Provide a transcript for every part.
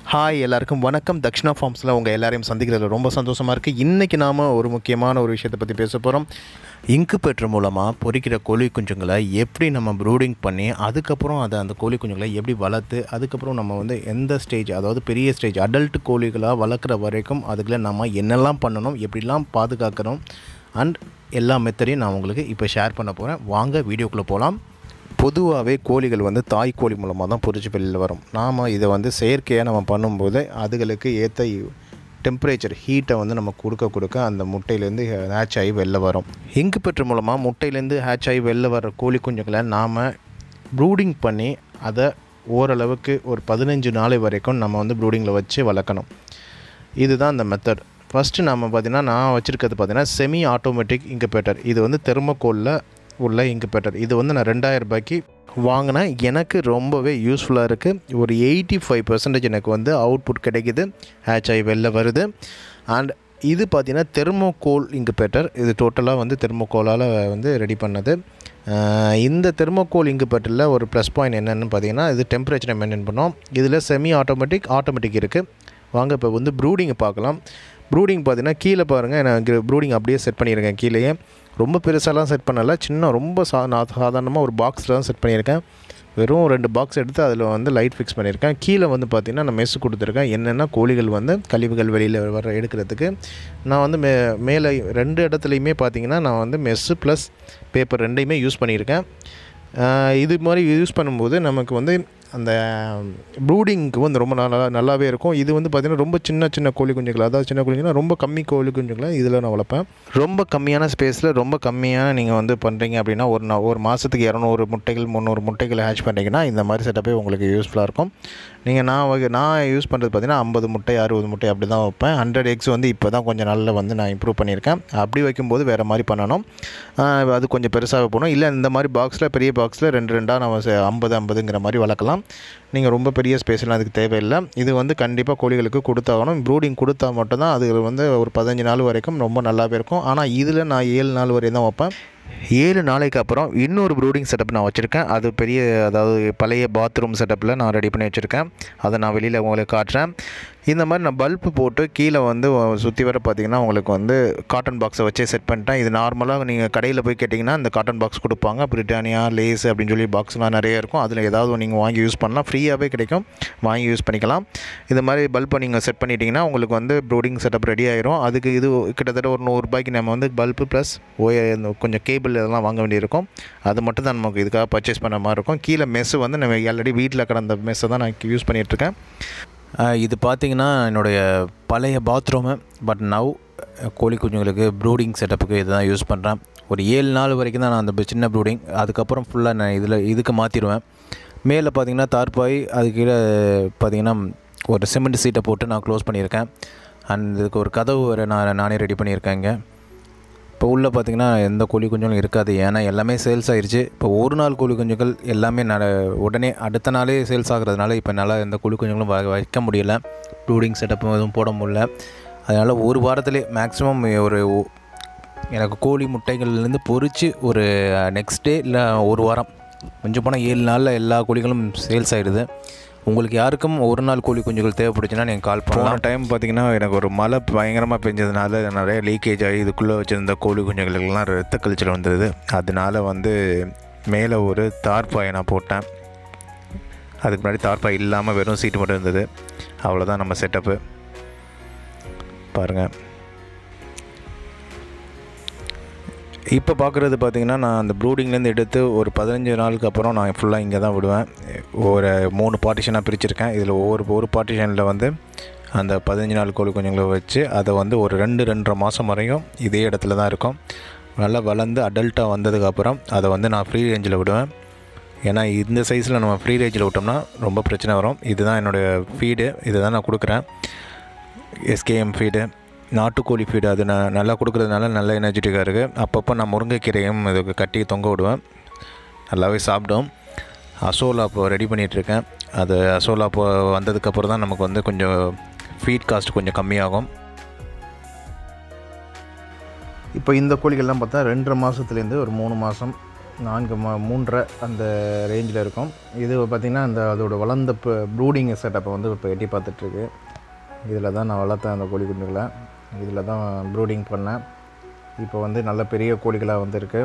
hi எல்லாருக்கும் வணக்கம் தக்ஷணா ஃபார்ம்ஸில் உங்கள் எல்லாரையும் சந்திக்கிறதுல ரொம்ப சந்தோஷமாக இருக்குது இன்றைக்கி நாம் ஒரு முக்கியமான ஒரு விஷயத்தை பற்றி பேச போகிறோம் இன்குபேட்டர் மூலமாக பொரிக்கிற கோழி குஞ்சுங்களை எப்படி நம்ம ப்ரூடிங் பண்ணி அதுக்கப்புறம் அதை அந்த கோழி குஞ்சுங்களை எப்படி வளர்த்து அதுக்கப்புறம் நம்ம வந்து எந்த ஸ்டேஜ் அதாவது பெரிய ஸ்டேஜ் அடல்ட் கோழிகளாக வளர்க்குற வரைக்கும் அதுக்குள்ள நம்ம என்னெல்லாம் பண்ணணும் எப்படிலாம் பாதுகாக்கணும் அண்ட் எல்லா மெத்தடையும் நான் உங்களுக்கு இப்போ ஷேர் பண்ண போகிறேன் வாங்க வீடியோக்குள்ளே போகலாம் பொதுவாகவே கோழிகள் வந்து தாய் கோழி மூலமாக தான் பொரிச்சு வெளியில் வரும் நாம் இதை வந்து செயற்கையாக நம்ம பண்ணும்போது அதுகளுக்கு ஏற்ற டெம்பரேச்சர் ஹீட்டை வந்து நம்ம கொடுக்க கொடுக்க அந்த முட்டையிலேருந்து ஹேட்ச் ஆகி வெளில வரும் இங்குபெற்று மூலமாக முட்டையிலேருந்து ஹேட்ச் ஆகி வெளில வர கோழி குஞ்சுகளை நாம் ப்ரூடிங் பண்ணி அதை ஓரளவுக்கு ஒரு பதினஞ்சு நாள் வரைக்கும் நம்ம வந்து ப்ரூடிங்கில் வச்சு வளர்க்கணும் இதுதான் அந்த மெத்தட் ஃபஸ்ட்டு நம்ம பார்த்திங்கன்னா நான் வச்சுருக்கிறது பார்த்திங்கன்னா செமி ஆட்டோமேட்டிக் இங்குபேட்டர் இது வந்து தெர்மோகோலில் உள்ள இங்குபேட்டர் இது வந்து நான் ரெண்டாயிரம் ரூபாய்க்கு வாங்கினேன் எனக்கு ரொம்பவே யூஸ்ஃபுல்லாக இருக்குது ஒரு எயிட்டி ஃபைவ் பர்சன்டேஜ் எனக்கு வந்து அவுட்புட் கிடைக்குது ஹேச் ஆகி வெளில வருது அண்ட் இது பார்த்திங்கன்னா தெர்மோகோல் இங்குபேட்டர் இது டோட்டலாக வந்து தெர்மோகோலால் வந்து ரெடி பண்ணது ஆஹ் இந்த தெர்மோகோல் இங்குபேட்டரில் ஒரு ப்ளஸ் பாயிண்ட் என்னென்னு பார்த்தீங்கன்னா இது டெம்பரேச்சரை மெயின்டைன் பண்ணோம் இதில் செமி ஆட்டோமேட்டிக் ஆட்டோமேட்டிக் இருக்குது வாங்க இப்போ வந்து ப்ரூடிங்கை பார்க்கலாம் ப்ரூடிங் பார்த்தீங்கன்னா கீழே பாருங்கள் நான் ப்ரூடிங் அப்படியே செட் பண்ணியிருக்கேன் கீழேயே ரொம்ப பெருசாலாம் செட் பண்ணல சின்ன ரொம்ப சா நான் சாதாரணமாக ஒரு பாக்ஸில் தான் செட் பண்ணியிருக்கேன் வெறும் ரெண்டு பாக்ஸ் எடுத்து அதில் வந்து லைட் ஃபிக்ஸ் பண்ணியிருக்கேன் கீழே வந்து பார்த்திங்கன்னா நான் மெஸ் கொடுத்துருக்கேன் என்னென்னா கோழிகள் வந்து கழிவுகள் வெளியில் வர எடுக்கிறதுக்கு நான் வந்து மே மேலே ரெண்டு இடத்துலையுமே பார்த்தீங்கன்னா நான் வந்து மெஸ்ஸு ப்ளஸ் பேப்பர் ரெண்டையுமே யூஸ் பண்ணியிருக்கேன் ஆஹ் இது மாதிரி யூஸ் பண்ணும்போது நமக்கு வந்து அந்த ப்ரூடிங்க்கு வந்து ரொம்ப நல்லா நல்லாவே இருக்கும் இது வந்து பார்த்திங்கன்னா ரொம்ப சின்ன சின்ன கோழி குஞ்சுகள் அதாவது சின்ன குஞ்சுங்கன்னா ரொம்ப கம்மி கோழி குஞ்சுகளை இதில் நான் வளர்ப்பேன் ரொம்ப கம்மியான ஸ்பேஸில் ரொம்ப கம்மியான நீங்கள் வந்து பண்ணுறீங்க அப்படின்னா ஒரு நா- ஒரு மாதத்துக்கு இரநூறு முட்டைகள் முந்நூறு முட்டைகள் ஹேட்ச் பண்ணுறீங்கன்னா இந்த மாதிரி செட்டப்பே உங்களுக்கு யூஸ்ஃபுல்லாக இருக்கும் நீங்கள் நான் வகை- நான் யூஸ் பண்ணுறது பார்த்தீங்கன்னா ஐம்பது முட்டை அறுபது முட்டை அப்படி தான் வைப்பேன் ஹண்ட்ரட் எக்ஸ் வந்து இப்போ தான் கொஞ்சம் நல்லா வந்து நான் இம்ப்ரூவ் பண்ணியிருக்கேன் அப்படி வைக்கும்போது வேறு மாதிரி பண்ணணும் ஆஹ் அது கொஞ்சம் பெருசாக போகணும் இல்லை இந்த மாதிரி பாக்ஸில் பெரிய பாக்ஸில் ரெண்டு ரெண்டாக நம்ம ச- ஐம்பது ஐம்பதுங்கிற மாதிரி வளர்க்கலாம் நீங்கள் ரொம்ப பெரிய ஸ்பேஸ்லாம் அதுக்கு தேவையில்லை இது வந்து கண்டிப்பாக கோழிகளுக்கு கொடுத்தாகணும் ப்ரூடிங் கொடுத்தா மட்டும்தான் அது வந்து ஒரு பதினஞ்சு நாள் வரைக்கும் ரொம்ப நல்லாவே இருக்கும் ஆனால் இதில் நான் ஏழு நாள் வரையும் தான் வைப்பேன் ஏழு நாளைக்கு அப்புறம் இன்னொரு ப்ரூடிங் செட்டப் நான் வச்சுருக்கேன் அது பெரிய அதாவது பழைய பாத்ரூம் செட்டப்பில் நான் ரெடி பண்ணி வச்சுருக்கேன் அதை நான் வெளியில் உங்களுக்கு காட்டுறேன் இந்த மாதிரி நான் பல்பு போட்டு கீழே வந்து சுற்றி வர பார்த்தீங்கன்னா உங்களுக்கு வந்து காட்டன் பாக்ஸை வச்சே செட் பண்ணிட்டேன் இது நார்மலாக நீங்கள் கடையில் போய் கேட்டிங்கன்னா இந்த காட்டன் பாக்ஸ் கொடுப்பாங்க பிரிட்டானியா லேஸ் அப்படின்னு சொல்லி பாக்ஸ்லாம் நிறைய இருக்கும் அதில் ஏதாவது நீங்கள் வாங்கி யூஸ் பண்ணலாம் ஃப்ரீயாகவே கிடைக்கும் வாங்கி யூஸ் பண்ணிக்கலாம் இந்த மாதிரி பல்பை நீங்கள் செட் பண்ணிட்டீங்கன்னா உங்களுக்கு வந்து ப்ரூடிங் செட்டப் ரெடி ஆயிரும் அதுக்கு இது கிட்டத்தட்ட ஒரு நூறுரூபாய்க்கு நம்ம வந்து பல்பு ப்ளஸ் ஓய இந்த கொஞ்சம் கேபிள் இதெல்லாம் வாங்க வேண்டியிருக்கும் அது மட்டும் தான் நமக்கு இதுக்காக பர்ச்சேஸ் பண்ண மாதிரி இருக்கும் கீழே மெஸ்ஸு வந்து நம்ம ஆல்ரெடி வீட்டில் கிடந்த மெஸ்ஸை தான் நான் யூஸ் பண்ணிகிட்ருக்கேன் இது பார்த்தீங்கன்னா என்னுடைய பழைய பாத்ரூமு பட் நவ் கோழி குஞ்சுங்களுக்கு ப்ரூடிங் செட்டப்புக்கு இதுதான் யூஸ் பண்ணுறேன் ஒரு ஏழு நாள் வரைக்கும் தான் நான் அந்த சின்ன ப்ரூடிங் அதுக்கப்புறம் ஃபுல்லாக நான் இதில் இதுக்கு மாற்றிடுவேன் மேலே பார்த்தீங்கன்னா தார்பாய் அது கீழே பார்த்தீங்கன்னா ஒரு சிமெண்ட் சீட்டை போட்டு நான் க்ளோஸ் பண்ணியிருக்கேன் அண்ட் இதுக்கு ஒரு கதவு வேறு நான் நானே ரெடி பண்ணியிருக்கேன் இங்கே இப்போ உள்ளே பார்த்தீங்கன்னா எந்த கோழி குஞ்சுகளும் இருக்காது ஏன்னா எல்லாமே சேல்ஸ் ஆயிருச்சு இப்போ ஒரு நாள் கோழி குஞ்சுகள் எல்லாமே நட உடனே அடுத்த நாளே சேல்ஸ் ஆகுறதுனால இப்போ என்னால் எந்த கோழி குஞ்சுகளும் வ- வைக்க முடியல ப்ரூடிங் செட்டப்பும் எதுவும் போட முடியல அதனால் ஒரு வாரத்திலே மேக்ஸிமம் ஒரு ஒ- எனக்கு கோழி முட்டைகள்லேருந்து பொரித்து ஒரு நெக்ஸ்ட் டே இல்லை ஒரு வாரம் கொஞ்சம் போனால் ஏழு நாளில் எல்லா கோழிகளும் சேல்ஸ் ஆகிடுது உங்களுக்கு யாருக்கும் ஒரு நாள் கோழி குஞ்சுகள் தேவைப்படுச்சுன்னா நீங்கள் கால் பண்ணலாம் டைம் பார்த்தீங்கன்னா எனக்கு ஒரு மழை பயங்கரமாக பெஞ்சதுனால நிறைய லீக்கேஜ் ஆகி இதுக்குள்ளே வச்சுருந்த கோழி குஞ்சுகளுக்கெல்லாம் ரத்த கழிச்சல் வந்தது அதனால வந்து மேலே ஒரு தார்பாயை நான் போட்டேன் அதுக்கு முன்னாடி தார்பாய் இல்லாமல் வெறும் சீட்டு மட்டும் இருந்தது அவ்வளோதான் நம்ம செட்டப்பு பாருங்கள் இப்போ பார்க்குறது பார்த்தீங்கன்னா நான் அந்த ப்ரூடிங்லேருந்து எடுத்து ஒரு பதினஞ்சு நாளுக்கு அப்புறம் நான் ஃபுல்லாக இங்கே தான் விடுவேன் ஒரு மூணு பார்ட்டிஷனாக பிரிச்சிருக்கேன் இதில் ஒவ்வொரு ஒரு பார்ட்டிஷனில் வந்து அந்த பதினஞ்சு நாள் கோழி குஞ்சுங்களை வச்சு அதை வந்து ஒரு ரெண்டு ரெண்டரை மாதம் வரையும் இதே இடத்துல தான் இருக்கும் நல்லா வளர்ந்து அடல்ட்டாக வந்ததுக்கப்புறம் அதை வந்து நான் ஃப்ரீ ரேஞ்சில் விடுவேன் ஏன்னா இந்த சைஸில் நம்ம ஃப்ரீ ரேஞ்சில் விட்டோம்னா ரொம்ப பிரச்சனை வரும் இதுதான் என்னுடைய ஃபீடு இதை தான் நான் கொடுக்குறேன் எஸ்கேஎம் ஃபீடு நாட்டுக்கோழி ஃபீடு அது நான் நல்லா கொடுக்குறதுனால நல்ல எனர்ஜெட்டிக்காக இருக்குது அப்பப்போ நான் முருங்கைக்கீரையும் இதுக்கு கட்டி தொங்க விடுவேன் நல்லாவே சாப்பிடும் அசோலா இப்போ ரெடி பண்ணிகிட்ருக்கேன் அது அசோலா இப்போ வந்ததுக்கப்புறம் தான் நமக்கு வந்து கொஞ்சம் ஃபீட் காஸ்ட் கொஞ்சம் கம்மியாகும் இப்போ இந்த கோழிகள்லாம் பார்த்தா ரெண்டரை மாதத்துலேருந்து ஒரு மூணு மாதம் நான்கு ம மூன்றரை அந்த ரேஞ்சில் இருக்கும் இது பார்த்திங்கன்னா அந்த அதோட வளர்ந்த இப்போ ப்ரூடிங் செட்டப்பை வந்து இப்போ எட்டி பார்த்துட்ருக்கு இதில் தான் நான் வளர்த்தேன் அந்த கோழி குஞ்சுகளை இதில் தான் ப்ரூடிங் பண்ணேன் இப்போ வந்து நல்ல பெரிய கோழிகளாக வந்திருக்கு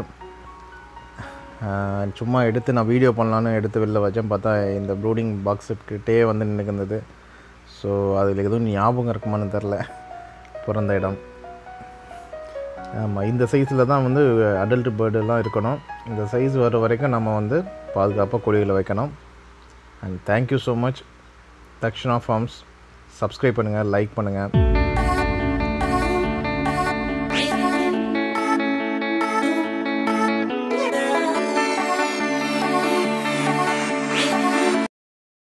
ஆஹ் சும்மா எடுத்து நான் வீடியோ பண்ணலான்னு எடுத்து வெளில வச்சேன் பார்த்தா இந்த ப்ரூடிங் பாக்ஸ் கிட்டே வந்து நின்றுக்கிருந்தது ஸோ அதில் எதுவும் ஞாபகம் இருக்குமான்னு தெரில பிறந்த இடம் ஆமாம் இந்த சைஸில் தான் வந்து அடல்ட் பேர்டெல்லாம் இருக்கணும் இந்த சைஸ் வர வரைக்கும் நம்ம வந்து பாதுகாப்பாக கோழிகளை வைக்கணும் and thank you so much Dakshana farms subscribe பண்ணுங்கள் லைக் பண்ணுங்கள்